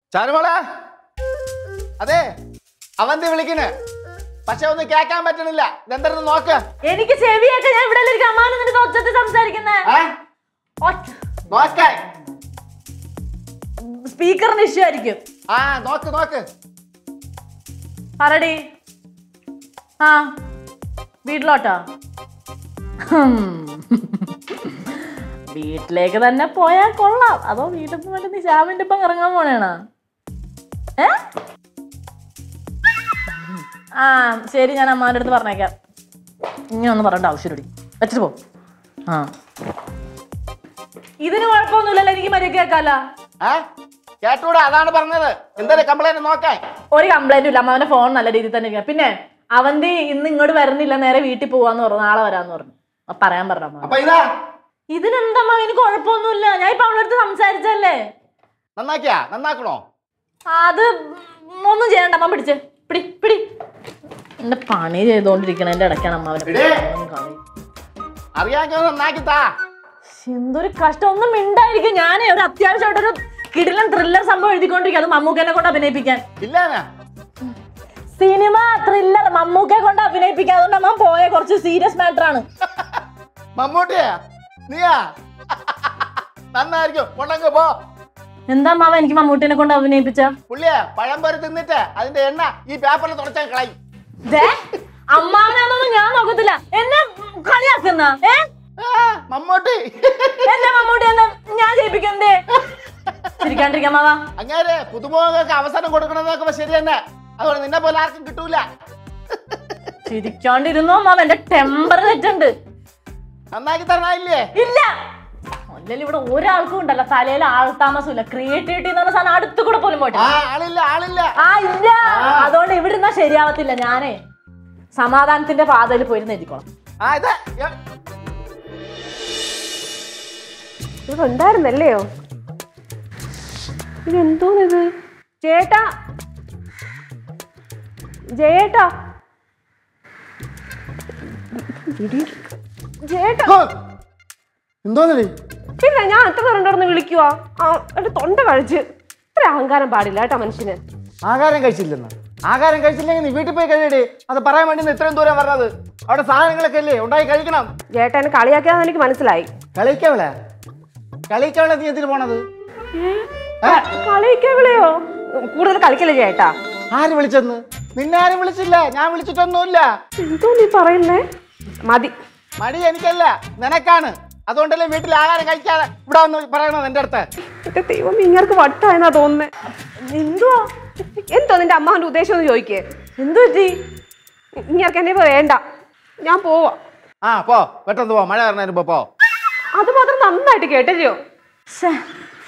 ചാരുമോളെ അതെ അവന്തി വിളിക്കണ് പക്ഷെ ഒന്ന് കേക്കാൻ പറ്റണില്ല ഇതെന്തായിരുന്നു നോക്ക് എനിക്ക് ചെവിയൊക്കെ ഞാൻ ഇവിടെ ഇരിക്കും അമ്മാവൻ എന്നിട്ട് ഒച്ചത്തിൽ സംസാരിക്കുന്നേ ഏ? നോക്കാൻ സ്പീക്കറിന് ഇഷ്യൂ ആയിരിക്കും ആ നോക്ക് നോക്ക് പറടി ആ വീട്ടിലോട്ടോ ഹും. വീട്ടിലേക്ക് തന്നെ പോയാൽ കൊള്ളാം അതോ വീട്ടിൽ പോയിട്ട് നീ ശ്യാമിന്റെ ഒപ്പം ഇറങ്ങാൻ പോണേണോ ഏ ആ ശരി ഞാൻ അമ്മാന്റെ അടുത്ത് പറഞ്ഞേക്കാം ഇനി ഒന്നും പറയേണ്ട ആവശ്യമില്ലടി വെച്ചിട്ട് പോ ആ ഇതിന് കുഴപ്പമൊന്നുമില്ലല്ലോ എനിക്ക് മര്യാദ കേൾക്കാലോ ഏ കേട്ടൂടാ അതാണ് പറഞ്ഞത് എന്തായാലും കംപ്ലൈന്റ് നോക്കാൻ ഒരു കംപ്ലൈന്റും ഇല്ല അമ്മാവന്റെ ഫോൺ നല്ല രീതിയിൽ തന്നെ ഇരിക്കണം. പിന്നെ അവന്തി ഇന്ന് ഇങ്ങോട്ട് വരുന്നില്ല നേരെ വീട്ടിൽ പോവാന്ന് പറഞ്ഞു നാളെ വരാന്ന് പറഞ്ഞു അപ്പൊ പറയാൻ പറഞ്ഞു അമ്മ അപ്പൊ ഇതാ ഇതിനെന്തമ്മ എനിക്ക് കുഴപ്പമൊന്നുമില്ല ഞാൻ ഇപ്പൊ അവളുടെ അടുത്ത് സംസാരിച്ചല്ലേ നന്നാക്കിയാ നന്നാക്കണോ അത് ഒന്നും ചെയ്യണ്ട അമ്മ പിടിച്ച് പിടി പിടി എന്റെ പണി ചെയ്തോണ്ടിരിക്കണതിന്റെ ഇടയ്ക്കാണ് അമ്മ അവനെ എടേ. അറിയാമെങ്കിൽ നന്നാക്കി താ എന്തൊരു കഷ്ടം ഒന്നും മിണ്ടായിരിക്കും ഞാനേ ഒരു അത്യാവശ്യമായിട്ടൊരു കിടിലൻ ത്രില്ലർ സംഭവം എഴുതിക്കൊണ്ടിരിക്കും അത് മമ്മൂക്കനെ കൊണ്ട് അഭിനയിപ്പിക്കാൻ ഇല്ലാനാ സിനിമ ത്രില്ലർ മമ്മൂക്കെ കൊണ്ട് അഭിനയിപ്പിക്കാൻ അതുകൊണ്ട് അമ്മ പോയ കുറച്ച് സീരിയസ് മാറ്റർ ആണ് മമ്മൂട്ടിയാ നീയാ നന്നായിരിക്കും കൊണ്ടങ്ങ് പോ എന്താ മാവ എനിക്ക് മമ്മൂട്ടിനെ കൊണ്ട് അഭിനയിപ്പിച്ച പുള്ളിയെ പഴം പൊരി തിന്നിട്ട് അതിന്റെ എണ്ണ ഈ പേപ്പറിൽ തുടച്ചാൽ കളയും അമ്മാവനാന്നൊന്നും ഞാൻ നോക്കത്തില്ല എന്നെ കളിയാക്കുന്ന ഏ ആ, മമ്മൂട്ടി എന്നെ മമ്മൂട്ടി എന്നെ ഞാൻ ജയിപ്പിക്കണ്ടേ ചിരിക്കാണ്ടിരിക്കാം മാവാ അങ്ങനെ പുതുമുഖങ്ങൾക്ക് അവസരം കൊടുക്കണമെന്നൊക്കെ ശരി തന്നെ അതുകൊണ്ട് നിന്നെ പോലെ ആർക്കും കിട്ടൂല ചിരിക്കാണ്ടിരുന്നോ മാവ എന്റെ ടെമ്പർ തെറ്റുണ്ട് നന്നാക്കി തരണമില്ലേ ഇല്ല അല്ലെങ്കിൽ ഇവിടെ ഒരാൾക്കും ഉണ്ടല്ലോ തലയിൽ ആൾ താമസമില്ല ക്രിയേറ്റിവിറ്റി എന്ന് പറഞ്ഞ സാധനം അടുത്ത് കൂടെ പോലും പോയിട്ട് ആ ആളില്ല ആളില്ല ആ ഇല്ല അതുകൊണ്ട് ഇവിടെ ഇരുന്നാ ശരിയാവത്തില്ല ഞാനേ സമാധാനത്തിന്റെ പാതയിൽ പോയിരുന്ന് എഴുതിക്കോളാം ആ ഇത് എ- ഇവിടെ ഉണ്ടായിരുന്നല്ലയോ ഇതെന്തോന്നിത് ചേട്ടാ ജയേട്ടാ ഇടി. ചേട്ടാ ഹ്! എന്തോന്നടി ഇല്ല ഞാൻ എത്ര പേരുണ്ടായിരുന്നു വിളിക്കുവാ ആ എന്റെ തൊണ്ട കഴിച്ച് ഇത്ര അഹങ്കാരം പാടില്ല കേട്ടോ മനുഷ്യന് ആഹാരം കഴിച്ചില്ലെന്ന് ആഹാരം കഴിച്ചില്ലെങ്കിൽ നീ വീട്ടിൽ പോയി കഴിയടി അത് പറയാൻ വേണ്ടി ഇന്ന് ഇത്രയും ദൂരം പറഞ്ഞത് അവിടെ സാധനങ്ങളൊക്കെ അല്ലേ ഉണ്ടായി കഴിക്കണം ചേട്ടാ എന്നെ കളിയാക്കിയാന്ന് എനിക്ക് മനസ്സിലായി കളിക്കവളെ കളിക്കവളെ നീ എന്തിനു പോണത് കളിക്കാൻ വിളിയോ കൂടുതൽ കളിക്കല്ലേ ചേട്ടാ ആര് വിളിച്ചെന്ന് നിന്നെ ആരും വിളിച്ചില്ല ഞാൻ വിളിച്ചിട്ടൊന്നുമില്ല എന്തോ നീ പറയുന്നേ മതി മടി എനിക്കല്ല നിനക്കാണ് അതുകൊണ്ടല്ലേ വീട്ടിൽ ആഹാരം കഴിക്കാതെ ഇവിടെ വന്ന് പറയണത് എൻ്റെ അടുത്ത് എന്റെ ദൈവം ഇങ്ങർക്ക് വട്ടായെന്നാ തോന്നുന്നേ എന്തുവാ എന്തോ നിന്റെ അമ്മാവന്റെ ഉദ്ദേശം ഒന്ന് ചോദിക്കേ എന്തു പറ്റി ഇങ്ങർക്ക് എന്നെ ഇപ്പൊ വേണ്ട ഞാൻ പോവാ ആ പോ പെട്ടെന്ന് പോ മഴ കാരണം പോ പോ അത് മാത്രം നന്നായിട്ട് കേട്ടല്ലോ ശ്ശേ,